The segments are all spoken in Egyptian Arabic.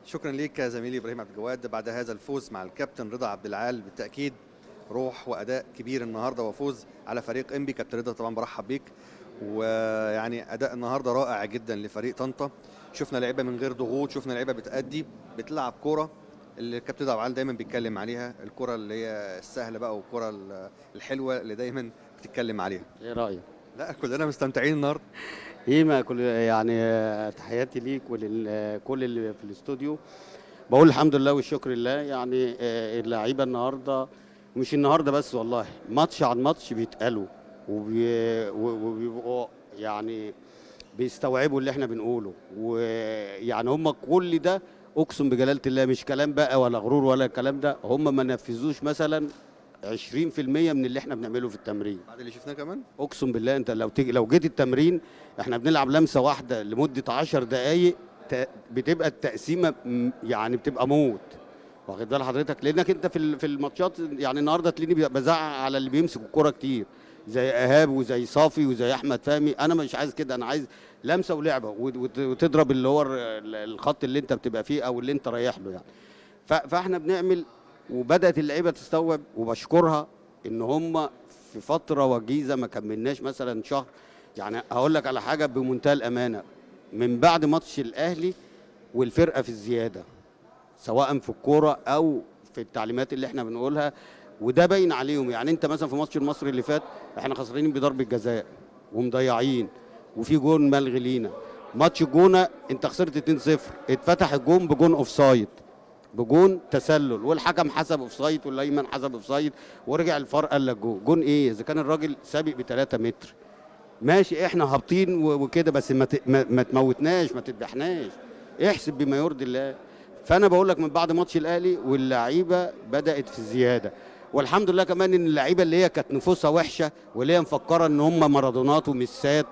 شكرا ليك يا زميلي ابراهيم عبد الجواد بعد هذا الفوز مع الكابتن رضا عبد العال بالتاكيد روح واداء كبير النهارده وفوز على فريق انبي كابتن رضا طبعا برحب بيك ويعني اداء النهارده رائع جدا لفريق طنطا شفنا لعيبه من غير ضغوط شفنا لعيبه بتأدي بتلعب كوره اللي الكابتن رضا عبد العال دايما بيتكلم عليها الكره اللي هي السهله بقى والكره الحلوه اللي دايما بتتكلم عليها ايه رايك لا كلنا مستمتعين النهارده ايه ما كل يعني آه، تحياتي ليك ولكل اللي في الاستوديو بقول الحمد لله والشكر لله يعني آه، اللعيبه النهارده مش النهارده بس والله ماتش عن ماتش بيتقالوا وبي- و- وبيبقوا يعني بيستوعبوا اللي احنا بنقوله ويعني هم كل ده اقسم بجلاله الله مش كلام بقى ولا غرور ولا الكلام ده هم ما نفذوش مثلا 20% من اللي احنا بنعمله في التمرين بعد اللي شفناه كمان اقسم بالله انت لو تيجي لو جيت التمرين احنا بنلعب لمسه واحده لمده 10 دقائق ت- بتبقى التقسيمه م- يعني بتبقى موت واخد بال حضرتك لانك انت في ال- في الماتشات يعني النهارده تلاقيني بزعق على اللي بيمسك الكوره كتير زي ايهاب وزي صافي وزي احمد فهمي انا مش عايز كده انا عايز لمسه ولعبه وت- وت- وتضرب اللي هو ال- الخط اللي انت بتبقى فيه او اللي انت رايح له يعني ف- فاحنا بنعمل وبدات اللعيبه تستوعب وبشكرها ان هم في فتره وجيزه ما كملناش مثلا شهر يعني هقول لك على حاجه بمنتهى الامانه من بعد ماتش الاهلي والفرقه في الزياده سواء في الكوره او في التعليمات اللي احنا بنقولها وده باين عليهم يعني انت مثلا في ماتش المصري اللي فات احنا خسرانين بضربه جزاء ومضيعين وفي جون ملغي لينا ماتش الجونه انت خسرت 2-0 اتفتح الجون بجون اوف سايد بجون تسلل والحكم حسب اوف سايد والايمن حسب اوف سايد ورجع الفار قال لك جون جون ايه اذا كان الراجل سابق ب 3 متر ماشي احنا هابطين و- وكده بس ما ت- ما ما تموتناش ما تذبحناش احسب بما يرضي الله فانا بقول لك من بعد ماتش الاهلي واللعيبه بدات في الزياده والحمد لله كمان ان اللعيبه اللي هي كانت نفوسها وحشه واللي هي مفكره ان هم مارادونات وميسات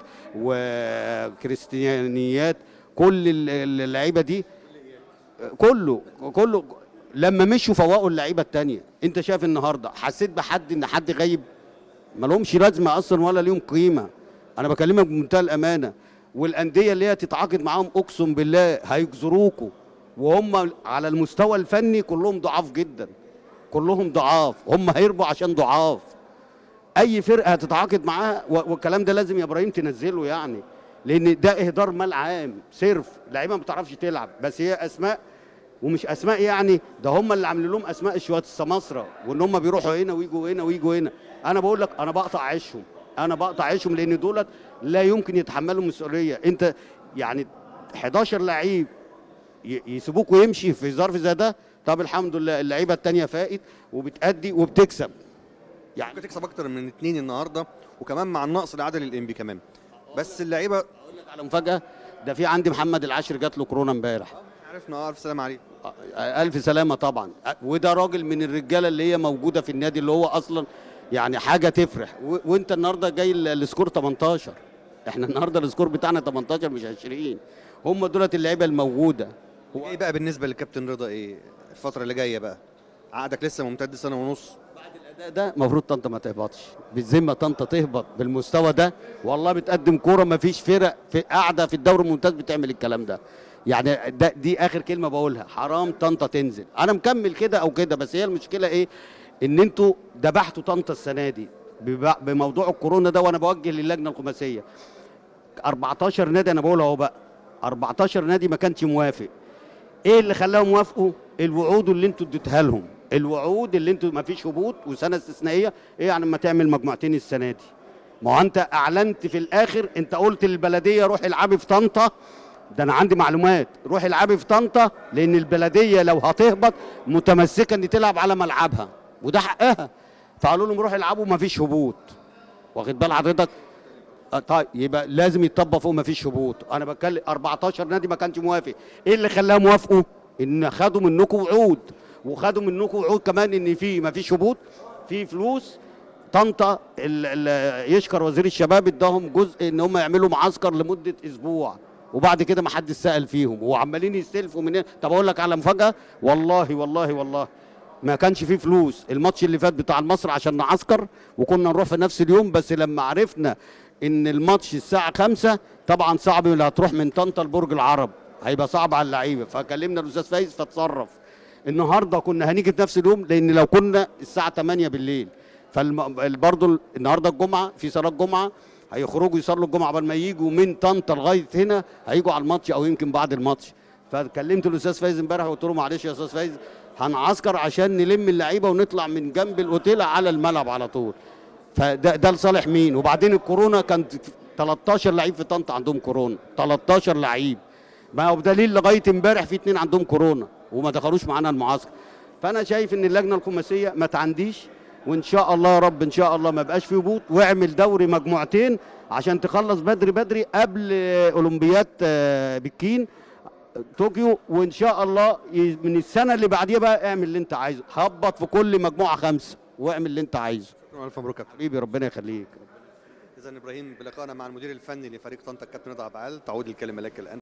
وكريستيانيات كل ال- ال- اللعيبه دي كله كله لما مشوا فوقوا اللعيبه التانية انت شايف النهارده حسيت بحد ان حد غايب ما لهمش لازمه اصلا ولا ليهم قيمه انا بكلمك بمنتهى الامانه والانديه اللي هي تتعاقد معاهم اقسم بالله هيجزروكوا وهم على المستوى الفني كلهم ضعاف جدا كلهم ضعاف هم هيربوا عشان ضعاف اي فرقه هتتعاقد معاها و- والكلام ده لازم يا ابراهيم تنزله يعني لان ده اهدار مال عام صرف لعيبه ما بتعرفش تلعب بس هي اسماء ومش اسماء يعني ده هم اللي عاملين لهم اسماء شويه السماسره وان هم بيروحوا هنا ويجوا هنا ويجوا هنا انا بقول لك انا بقطع عيشهم انا بقطع عيشهم لان دولت لا يمكن يتحملوا مسؤوليه انت يعني 11 لعيب ي- يسيبوك ويمشي في ظرف زي ده طب الحمد لله اللعيبه التانيه فائت وبتأدي وبتكسب يعني ممكن تكسب اكتر من اتنين النهارده وكمان مع النقص العدد الانبي كمان بس اللعيبه اقول لك على مفاجاه ده في عندي محمد العاشر جات له كورونا امبارح عرفنا اه الف سلام عليه ألف سلامة طبعا وده راجل من الرجالة اللي هي موجودة في النادي اللي هو أصلا يعني حاجة تفرح و... وأنت النهاردة جاي ال- السكور 18 إحنا النهاردة السكور بتاعنا 18 مش 20 هم دولت اللعيبة الموجودة هو ايه بقى بالنسبه للكابتن رضا ايه الفتره اللي جايه بقى عقدك لسه ممتد سنه ونص بعد الأداء ده المفروض طنطا ما تهبطش بالذمة طنطا تهبط بالمستوى ده والله بتقدم كورة ما فيش فرق في قاعدة في الدوري الممتاز بتعمل الكلام ده يعني ده دي اخر كلمه بقولها حرام طنطا تنزل انا مكمل كده او كده بس هي المشكله ايه ان انتوا ذبحتوا طنطا السنه دي بب- بموضوع الكورونا ده وانا بوجه للجنه الخماسيه 14 نادي انا بقول اهو بقى 14 نادي ما كانش موافق ايه اللي خلاهم يوافقوا الوعود اللي انتوا اديتها لهم الوعود اللي انتوا ما فيش هبوط وسنه استثنائيه ايه يعني ما تعمل مجموعتين السنه دي ما هو انت اعلنت في الاخر انت قلت للبلديه روح العبي في طنطا ده انا عندي معلومات روح العبي في طنطا لان البلديه لو هتهبط متمسكه ان تلعب على ملعبها وده حقها فقالوا لهم روح العبوا ما فيش هبوط واخد بال حضرتك آه، طيب يبقى لازم يتطبق فوق ما فيش هبوط انا بتكلم 14 نادي ما كانش موافق ايه اللي خلاهم يوافقوا ان خدوا منكم وعود وخدوا منكم وعود كمان ان في ما فيش هبوط في فلوس طنطا ال- ال- يشكر وزير الشباب اداهم جزء ان هم يعملوا معسكر لمده اسبوع وبعد كده ما حدش سال فيهم وعمالين يستلفوا منين طب اقول لك على مفاجاه والله والله والله ما كانش فيه فلوس الماتش اللي فات بتاع المصري عشان نعسكر وكنا نروح في نفس اليوم بس لما عرفنا ان الماتش الساعه خمسة طبعا صعب اللي هتروح من طنطا لبرج العرب هيبقى صعب على اللعيبه فكلمنا الاستاذ فايز فاتصرف النهارده كنا هنيجي في نفس اليوم لان لو كنا الساعه 8 بالليل فبرضه النهارده الجمعه في صلاه الجمعه هيخرجوا يصلوا الجمعه قبل ما يجوا من طنطا لغايه هنا هيجوا على الماتش او يمكن بعد الماتش فكلمت الاستاذ فايز امبارح وقلت له معلش يا استاذ فايز هنعسكر عشان نلم اللعيبه ونطلع من جنب الاوتيل على الملعب على طول فده ده لصالح مين وبعدين الكورونا كانت 13 لعيب في طنطا عندهم كورونا 13 لعيب ما هو بدليل لغايه امبارح في اتنين عندهم كورونا وما دخلوش معانا المعسكر فانا شايف ان اللجنه الخماسيه ما تعنديش وان شاء الله يا رب ان شاء الله ما بقاش في هبوط واعمل دوري مجموعتين عشان تخلص بدري بدري قبل اولمبياد آه، بكين طوكيو وان شاء الله ي- من السنه اللي بعديها بقى اعمل اللي انت عايزه هبط في كل مجموعه خمسه واعمل اللي انت عايزه شكرا الف مبروك يا كابتن حبيبي ربنا يخليك اذا ابراهيم بلقائنا مع المدير الفني لفريق طنطا الكابتن رضا عبد العال تعود الكلمه لك الان